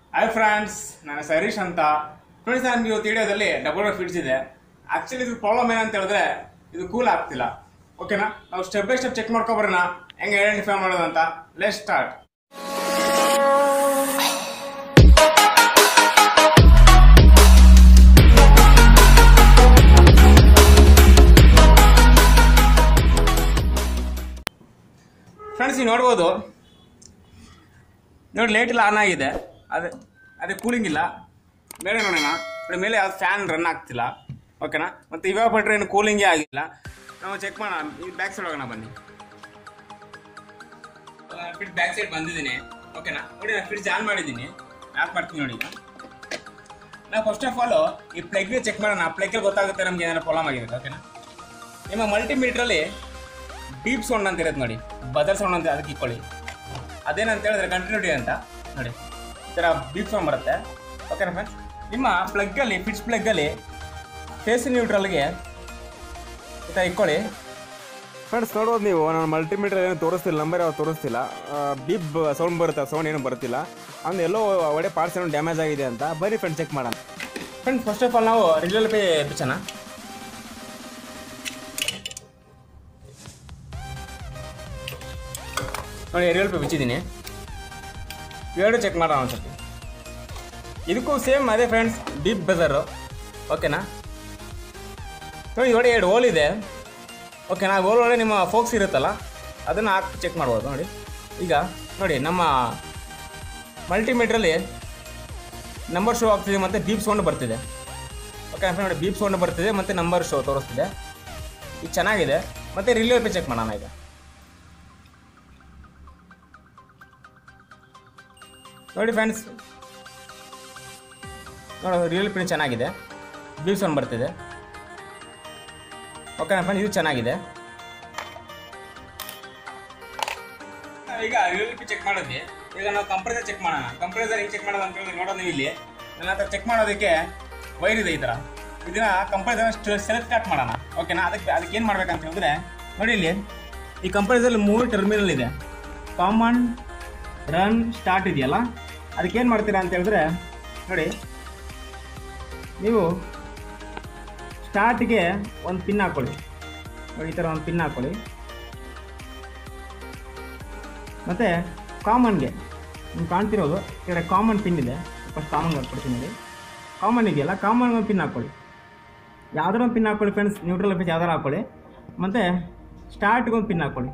hi friends ನಾನು ಸರೀಶ್ ಅಂತ friends ನಾನು ಇವತ್ತು ವಿಡಿಯೋದಲ್ಲಿ ಡಬಲ್ ಡೋರ್ ಫಿಟ್ಸ್ ಇದೆ ಆಕ್ಚುಲಿ ಇದು ಪ್ರಾಬ್ಲಮ್ ಏನಂತ ಹೇಳಿದ್ರೆ ಇದು ಕೂಲ್ ಆಗ್ತಿಲ್ಲ ಓಕೆನಾ ನಾವು ಸ್ಟೆಪ್ ಬೈ ಸ್ಟೆಪ್ ಚೆಕ್ ಮಾಡ್ಕೊಬರೋಣ ಹೆಂಗೆ ಐಡೆಂಟಿಫೈ ಮಾಡೋದು ಅಂತ ಲೆಟ್ ಸ್ಟಾರ್ಟ್ ಫ್ರೆಂಡ್ಸ್ ನೀವು ನೋಡ್ಬೋದು ನೋಡಿ ಲೈಟ್ ಎಲ್ಲ ಆನ್ ಆಗಿದೆ ಅದೇ ಅದೇ ಕೂಲಿಂಗ್ ಇಲ್ಲ ಮೇಲೆ ನೋಡೋಣ ನೋಡಿ ಮೇಲೆ ಯಾವ್ದು ಫ್ಯಾನ್ ರನ್ ಆಗ್ತಿಲ್ಲ ಓಕೆನಾ ಮತ್ತು ಇವಾಗ ಬಿಟ್ರೆ ಏನು ಕೂಲಿಂಗೇ ಆಗಿಲ್ಲ ನಾವು ಚೆಕ್ ಮಾಡೋಣ ಈ ಬ್ಯಾಕ್ ಸೈಡ್ ಹೋಗೋಣ ಬನ್ನಿ ಫಿಟ್ ಬ್ಯಾಕ್ ಸೈಡ್ ಬಂದಿದ್ದೀನಿ ಓಕೆನಾ ನೋಡಿ ನಾನು ಫ್ರಿಡ್ಜ್ ಆನ್ ಮಾಡಿದ್ದೀನಿ ಆಫ್ ಮಾಡ್ತೀನಿ ನೋಡಿ ಈಗ ನಾವು ಫಸ್ಟ್ ಆಫ್ ಆಲ್ ಈ ಪ್ಲಗ್ಗೆ ಚೆಕ್ ಮಾಡೋಣ ಪ್ಲಗ್ಗೆ ಗೊತ್ತಾಗುತ್ತೆ ನಮ್ಗೆ ಏನಾದ್ರು ಪ್ರಾಬ್ಲಮ್ ಆಗಿದೆ ಓಕೆನಾ ನಿಮ್ಮ ಮಲ್ಟಿಮೀಟ್ರಲ್ಲಿ ಡೀಪ್ ಸೌಂಡ್ ಅಂತ ಇರುತ್ತೆ ನೋಡಿ ಬದಲ್ ಸೌಂಡ್ ಅಂತ ಅದಕ್ಕೆ ಇಟ್ಕೊಳ್ಳಿ ಅದೇನಂತ ಹೇಳಿದ್ರೆ ಕಂಟಿನ್ಯೂಟಿ ಅಂತ ನೋಡಿ ಈ ಥರ ಬೀಪ್ ಸೌಂಡ್ ಬರುತ್ತೆ ಓಕೆನಾ ಫ್ರೆಂಡ್ಸ್ ನಿಮ್ಮ ಪ್ಲಗ್ಗಲ್ಲಿ ಫಿಟ್ಸ್ ಪ್ಲಗ್ಗಲ್ಲಿ ಫೇಸ್ ನ್ಯೂಟ್ರಲ್ಗೆ ಈ ಥರ ಇಟ್ಕೊಳ್ಳಿ ಫ್ರೆಂಡ್ಸ್ ನೋಡ್ಬೋದು ನೀವು ನಾನು ಮಲ್ಟಿಮೀಟರ್ ಏನು ತೋರಿಸ್ತಿಲ್ಲ ನಂಬರ್ ಯಾವ್ದು ತೋರಿಸ್ತಿಲ್ಲ ಬೀಪ್ ಸೌಂಡ್ ಬರುತ್ತೆ ಸೌಂಡ್ ಏನು ಬರ್ತಿಲ್ಲ ಅಂದ್ರೆ ಎಲ್ಲೋ ಒಡೆ ಪಾರ್ಟ್ಸ್ ಏನೋ ಡ್ಯಾಮೇಜ್ ಆಗಿದೆ ಅಂತ ಬರೀ ಫ್ರೆಂಡ್ ಚೆಕ್ ಮಾಡೋಣ ಫ್ರೆಂಡ್ಸ್ ಫಸ್ಟ್ ಆಫ್ ಆಲ್ ನಾವು ರಿಲಲ್ ಪೇ ಬಿಚ್ಚೋಣ ನೋಡಿ ರಿಯಲ್ ಪೇ ಬಿಚ್ಚಿದ್ದೀನಿ ಎರಡು ಚೆಕ್ ಮಾಡೋಣ ಒಂದ್ಸತಿ ಇದಕ್ಕೂ ಸೇಮ್ ಅದೇ ಫ್ರೆಂಡ್ಸ್ ಡೀಪ್ ಬೆಸರು ಓಕೆನಾ ನೋಡಿ ನೋಡಿ ಎರಡು ಹೋಲ್ ಇದೆ ಓಕೆನಾ ಹೋಲ್ ಒಳಗೆ ನಿಮ್ಮ ಫೋಕ್ಸ್ ಇರುತ್ತಲ್ಲ ಅದನ್ನು ಹಾಕಿ ಚೆಕ್ ಮಾಡ್ಬೋದು ನೋಡಿ ಈಗ ನೋಡಿ ನಮ್ಮ ಮಲ್ಟಿಮೀಟ್ರಲ್ಲಿ ನಂಬರ್ ಶೋ ಆಗ್ತಿದೆ ಮತ್ತು ಬೀಪ್ ಸೌಂಡ್ ಬರ್ತಿದೆ ಓಕೆ ನೋಡಿ ಬೀಪ್ ಸೌಂಡ್ ಬರ್ತಿದೆ ಮತ್ತು ನಂಬರ್ ಶೋ ತೋರಿಸ್ತಿದೆ ಇದು ಚೆನ್ನಾಗಿದೆ ಮತ್ತು ರಿಲೇ ಪೇ ಚೆಕ್ ಮಾಡೋಣ ಈಗ ನೋಡಿ ಫ್ರೆಂಡ್ಸ್ ನೋಡಿ ರಿಯಲ್ ಪಿನ್ ಚೆನ್ನಾಗಿದೆ ಬೀಪ್ ಸೌಂಡ್ ಬರ್ತಿದೆ ಓಕೆ ಫ್ರೆಂಡ್ ಇದು ಚೆನ್ನಾಗಿದೆ ಈಗ ರಿಯಲ್ ಪಿ ಚೆಕ್ ಮಾಡಿದ್ವಿ ಈಗ ನಾವು ಕಂಪ್ರೆಸರ್ ಚೆಕ್ ಮಾಡೋಣ ಕಂಪ್ರೆಸರ್ ಹೆಂಗೆ ಚೆಕ್ ಮಾಡೋದು ಅಂತ ಹೇಳಿದ್ರೆ ನೋಡೋದು ನೀವು ಇಲ್ಲಿ ನನ್ನ ಹತ್ರ ಚೆಕ್ ಮಾಡೋದಕ್ಕೆ ವೈರ್ ಇದೆ ಈ ಥರ ಇದನ್ನ ಕಂಪ್ರೆಸರ್ ಸೆಲೆಕ್ಟ್ ಸ್ಟಾರ್ಟ್ ಮಾಡೋಣ ಓಕೆನಾ ಅದಕ್ಕೆ ಅದಕ್ಕೆ ಏನು ಮಾಡ್ಬೇಕಂತ ಹೇಳಿದ್ರೆ ನೋಡಿ ಇಲ್ಲಿ ಈ ಕಂಪ್ರೆಸರ್ಲಿ ಮೂರು ಟರ್ಮಿನಲ್ ಇದೆ ಕಾಮನ್ ರನ್ ಸ್ಟಾರ್ಟ್ ಇದೆಯಲ್ಲ ಅದಕ್ಕೆ ಏನು ಮಾಡ್ತೀರಾ ಅಂತ ಹೇಳಿದ್ರೆ ನೋಡಿ ನೀವು ಸ್ಟಾರ್ಟ್ಗೆ ಒಂದು ಪಿನ್ ಹಾಕ್ಕೊಳ್ಳಿ ನೋಡಿ ಈ ಥರ ಒಂದು ಪಿನ್ ಹಾಕ್ಕೊಳ್ಳಿ ಮತ್ತು ಕಾಮನ್ಗೆ ನಿಮ್ಗೆ ಕಾಣ್ತಿರೋದು ಈ ಕಡೆ ಕಾಮನ್ ಪಿನ್ ಇದೆ ಫಸ್ಟ್ ಕಾಮನ್ ಹಾಕ್ಕೊಡ್ತೀನಿ ನೋಡಿ ಕಾಮನ್ ಇದೆಯಲ್ಲ ಕಾಮನ್ ಒಂದು ಪಿನ್ ಹಾಕ್ಕೊಳ್ಳಿ ಯಾವ್ದಾರ ಒಂದು ಪಿನ್ ಹಾಕ್ಕೊಳ್ಳಿ ಫ್ರೆಂಡ್ಸ್ ನ್ಯೂಟ್ರಲ್ ಪೇಜ್ ಯಾವ್ದಾರು ಹಾಕ್ಕೊಳ್ಳಿ ಮತ್ತು ಸ್ಟಾರ್ಟ್ಗೆ ಒಂದು ಪಿನ್ ಹಾಕ್ಕೊಳ್ಳಿ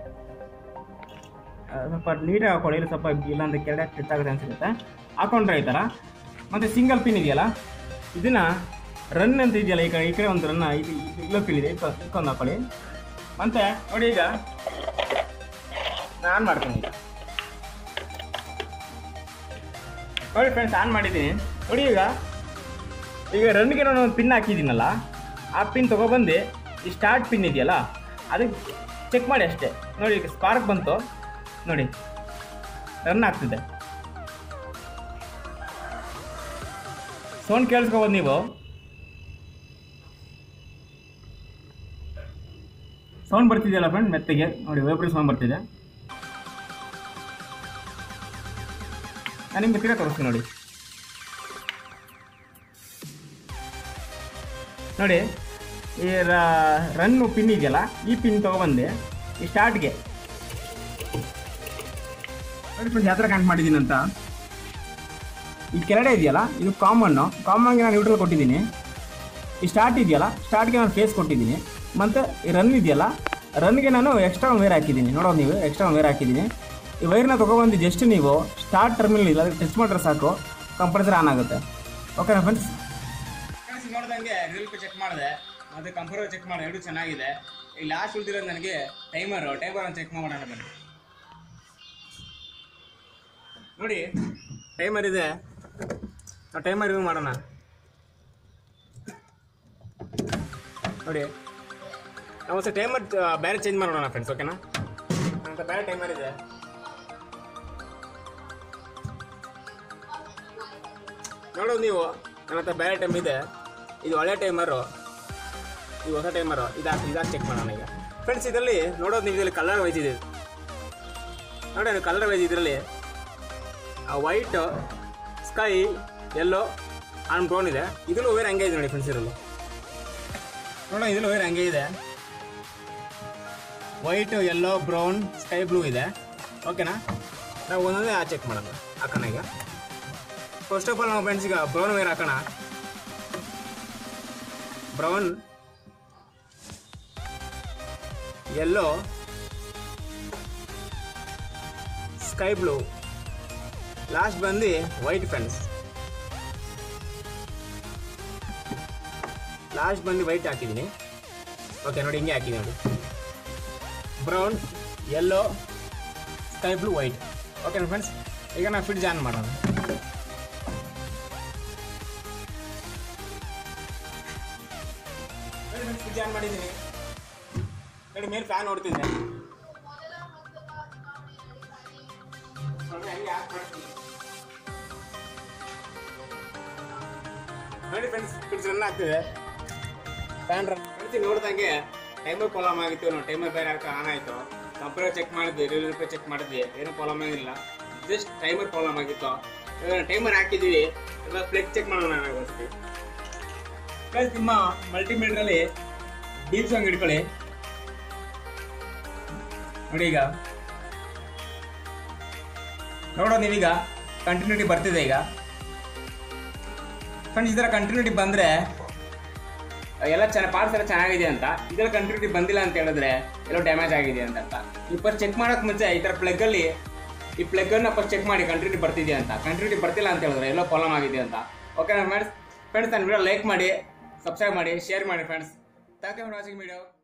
ಆ, ಸ್ವಲ್ಪ ನೀಟಾಗಿ ಹಾಕ್ಕೊಳ್ಳಿ ಇಲ್ಲ ಸ್ವಲ್ಪ ಇಲ್ಲಾಂದ್ರೆ ಕೆಳಗೆ ಕೆಟ್ಟಾಗುತ್ತೆ ಅನ್ಸುತ್ತೆ ಹಾಕೊಂಡ್ರೆ ಈ ಥರ ಮತ್ತು ಸಿಂಗಲ್ ಪಿನ್ ಇದೆಯಲ್ಲ ಇದನ್ನು ರನ್ ಅಂತ ಇದೆಯಲ್ಲ ಈ ಕಡೆ ಈ ಕಡೆ ಒಂದು ರನ್ ಇದು ಇದು ಇಲ್ಲೋ ಪಿನ್ ಇದೆ ಇದಕ್ಕೆ- ಇದಕ್ಕೊಂದು ಹಾಕೊಳ್ಳಿ ಮತ್ತು ನೋಡಿ ಈಗ ನಾನು ಮಾಡ್ತೀನಿ ಈಗ ನೋಡಿ ಫ್ರೆಂಡ್ಸ್ ಆನ್ ಮಾಡಿದ್ದೀನಿ ನೋಡಿ ಈಗ ಈಗ ರನ್ಗೆ ನಾನು ಒಂದು ಪಿನ್ ಹಾಕಿದ್ದೀನಲ್ಲ ಆ ಪಿನ್ ತೊಗೊಬಂದು ಈ ಸ್ಟಾರ್ಟ್ ಪಿನ್ ಇದೆಯಲ್ಲ ಅದಕ್ಕೆ ಚೆಕ್ ಮಾಡಿ ಅಷ್ಟೇ ನೋಡಿ ಈಗ ಸ್ಪಾರ್ಕ್ ಬಂತು ನೋಡಿ ರನ್ ಆಗ್ತಿದೆ ಸೌಂಡ್ ಕೇಳಿಸ್ಕೋಬೋದು ನೀವು ಸೌಂಡ್ ಬರ್ತಿದೆಯಲ್ಲ ಫ್ರೆಂಡ್ ಮೆತ್ತಗೆ ನೋಡಿ ವೈಬ್ರೇಷನ್ ಸೌಂಡ್ ಬರ್ತಿದೆ ನಾನು ನಿಮ್ಗೆ ತಿರ್ಗಾ ತೋರಿಸ್ತೀನಿ ನೋಡಿ ನೋಡಿ ಈ ರನ್ನು ಪಿನ್ ಇದೆಯಲ್ಲ ಈ ಪಿನ್ ತೊಗೊಬಂದು ಈ ಸ್ಟಾರ್ಟ್ಗೆ ನೋಡಿ ಫ್ರೆಂಡ್ಸ್ ಯಾವ ಥರ ಕನೆಕ್ಟ್ ಮಾಡಿದ್ದೀನಿ ಅಂತ ಈ ಕೆಳಗಡೆ ಇದೆಯಲ್ಲ ಇದು ಕಾಮನ್ನು ಕಾಮನ್ಗೆ ನಾನು ನ್ಯೂಟ್ರಲ್ ಕೊಟ್ಟಿದ್ದೀನಿ ಈ ಸ್ಟಾರ್ಟ್ ಇದೆಯಲ್ಲ ಸ್ಟಾರ್ಟ್ಗೆ ನಾನು ಫೇಸ್ ಕೊಟ್ಟಿದ್ದೀನಿ ಮತ್ತು ಈ ರನ್ ಇದೆಯಲ್ಲ ರನ್ಗೆ ನಾನು ಎಕ್ಸ್ಟ್ರಾ ಒಂದು ವೇರ್ ಹಾಕಿದ್ದೀನಿ ನೋಡೋದು ನೀವು ಎಕ್ಸ್ಟ್ರಾ ಒಂದು ವೇರ್ ಹಾಕಿದ್ದೀನಿ ಈ ವೈರ್ನ ತೊಗೊಬಂದು ಜಸ್ಟ್ ನೀವು ಸ್ಟಾರ್ಟ್ ಟರ್ಮಿನಲ್ ಇಲ್ಲ ಅದಕ್ಕೆ ಟಚ್ ಮಾಡಿದ್ರೆ ಸಾಕು ಕಂಪ್ರೆಸರ್ ಆನ್ ಆಗುತ್ತೆ ಓಕೆನಾ ಫ್ರೆಂಡ್ಸ್ ನೋಡ್ದಂಗೆ ರಿಲ್ ಚೆಕ್ ಮಾಡಿದೆ ಮತ್ತು ಕಂಪ್ಯೂಟರ್ ಚೆಕ್ ಮಾಡಿದೆ ಎರಡು ಚೆನ್ನಾಗಿದೆ ಈ ಲಾಸ್ಟ್ ಉಳಿದಿರೋದು ನನಗೆ ಟೈಮರು ಟೈಮರ್ ಚೆಕ್ ಮಾಡೋಣ ಬನ್ನಿ ನೋಡಿ ಟೈಮರ್ ಇದೆ ನಾವು ಟೈಮರ್ ರಿವ್ಯೂ ಮಾಡೋಣ ನೋಡಿ ನಾವು ಒಂದು ಟೈಮರ್ ಬೇರೆ ಚೇಂಜ್ ಮಾಡೋಣ ಫ್ರೆಂಡ್ಸ್ ಓಕೆನಾ ಅಂತ ಬೇರೆ ಟೈಮರ್ ಇದೆ ನೋಡೋದು ನೀವು ನನ್ನ ಹತ್ರ ಬೇರೆ ಟೈಮ್ ಇದೆ ಇದು ಹಳೆ ಟೈಮರು ಇದು ಹೊಸ ಟೈಮರು ಇದಾಕಿ ಇದಾಕಿ ಚೆಕ್ ಮಾಡೋಣ ಈಗ ಫ್ರೆಂಡ್ಸ್ ಇದರಲ್ಲಿ ನೋಡೋದು ನೀವು ಇದರಲ್ಲಿ ಕಲರ್ ವೈಸ್ ಇದೆ ನೋಡಿ ಕಲರ್ ವೈಸ್ ಇದರಲ್ಲಿ ಆ white sky yellow and brown ಇದೆ ಇದರಲ್ಲೂ ವೇರ್ ಹಂಗೆ ಇದೆ ನೋಡಿ ಫ್ರೆಂಡ್ಸ್ ಇರಲು ನೋಡೋಣ ಇದರಲ್ಲೂ ವೇರ್ ಹಂಗೆ ಇದೆ white yellow brown sky blue ಇದೆ ಓಕೆನಾ ನಾವು ಒಂದೊಂದೇ ಆ ಚೆಕ್ ಮಾಡೋಣ ಹಾಕೋಣ ಈಗ ಫಸ್ಟ್ ಆಫ್ ಆಲ್ ನಾವು ಫ್ರೆಂಡ್ಸ್ ಈಗ ಬ್ರೌನ್ ವೇರ್ ಹಾಕೋಣ brown yellow sky blue last ಬಂದು ವೈಟ್ ಫ್ರೆಂಡ್ಸ್ ಲಾಸ್ಟ್ ಬಂದು ವೈಟ್ ಹಾಕಿದ್ದೀನಿ ಓಕೆ ನೋಡಿ ಹಿಂಗೆ ಹಾಕಿದ್ದೀನಿ ನೋಡಿ brown yellow sky blue white okay friends ಈಗ ನಾವು ಫಿಟ್ ಜಾನ್ ಮಾಡೋಣ ಫಿಟ್ ಜಾನ್ ಮಾಡಿದ್ದೀನಿ ನೋಡಿ ಮೇಲೆ ಫ್ಯಾನ್ ನೋಡ್ತಿದ್ದೆ ನೋಡಿ ಹಂಗೆ ಆಫ್ ಮಾಡ್ತೀನಿ ನೋಡಿ ಫ್ರೆಂಡ್ಸ್ ಫಿಟ್ಸ್ ರನ್ ಆಗ್ತಿದೆ ಫ್ಯಾನ್ ರನ್ ಫ್ರೆಂಡ್ಸ್ ನೋಡ್ದಂಗೆ ಟೈಮರ್ ಪ್ರಾಬ್ಲಮ್ ಆಗಿತ್ತು ನಾವು ಟೈಮರ್ ಬೇರೆ ಹಾಕಿ ಆನ್ ಆಯಿತು ಕಂಪ್ಯೂಟರ್ ಚೆಕ್ ಮಾಡಿದ್ವಿ ರಿಪೇರ್ ಚೆಕ್ ಮಾಡಿದ್ವಿ ಏನೂ ಪ್ರಾಬ್ಲಮ್ ಏನಿಲ್ಲ ಜಸ್ಟ್ ಟೈಮರ್ ಪ್ರಾಬ್ಲಮ್ ಆಗಿತ್ತು ಇವಾಗ ಟೈಮರ್ ಹಾಕಿದ್ದೀವಿ ಇವಾಗ ಪ್ಲೆಗ್ ಚೆಕ್ ಮಾಡೋಣ ನಾವೊಂದ್ಸತಿ ಪ್ಲಸ್ ನಿಮ್ಮ ಮಲ್ಟಿಮೀಟರಲ್ಲಿ ಡೀಪ್ ಸಾಂಗ್ ಹಿಡ್ಕೊಳ್ಳಿ ನೋಡಿ ಈಗ ನೋಡೋದು ನೀವೀಗ ಕಂಟಿನ್ಯೂಟಿ ಬರ್ತಿದೆ ಈಗ ಫ್ರೆಂಡ್ಸ್ ಈ ಥರ ಕಂಟಿನ್ಯೂಟಿ ಬಂದರೆ ಎಲ್ಲ ಚೆನ್ನಾಗಿ ಪಾರ್ಟ್ಸ್ ಎಲ್ಲ ಚೆನ್ನಾಗಿದೆ ಅಂತ ಇದರ ಕಂಟಿನ್ಯೂಟಿ ಬಂದಿಲ್ಲ ಅಂತ ಹೇಳಿದ್ರೆ ಎಲ್ಲೋ ಡ್ಯಾಮೇಜ್ ಆಗಿದೆ ಅಂತ ಅರ್ಥ ಈ ಫಸ್ಟ್ ಚೆಕ್ ಮಾಡೋಕೆ ಮುಂಚೆ ಈ ಥರ ಪ್ಲಗ್ಗಲ್ಲಿ ಈ ಪ್ಲಗ್ಗನ್ನು ಫಸ್ಟ್ ಚೆಕ್ ಮಾಡಿ ಕಂಟಿನ್ಯೂಟಿ ಬರ್ತಿದೆ ಅಂತ ಕಂಟಿನ್ಯೂಟಿ ಬರ್ತಿಲ್ಲ ಅಂತ ಹೇಳಿದ್ರೆ ಎಲ್ಲೋ ಪ್ರಾಬ್ಲಮ್ ಆಗಿದೆ ಅಂತ ಓಕೆ ಫ್ರೆಂಡ್ಸ್ ಫ್ರೆಂಡ್ಸ್ ನನ್ನ ವಿಡಿಯೋ ಲೈಕ್ ಮಾಡಿ ಸಬ್ಸ್ಕ್ರೈಬ್ ಮಾಡಿ ಶೇರ್ ಮಾಡಿ friends thank you for watching video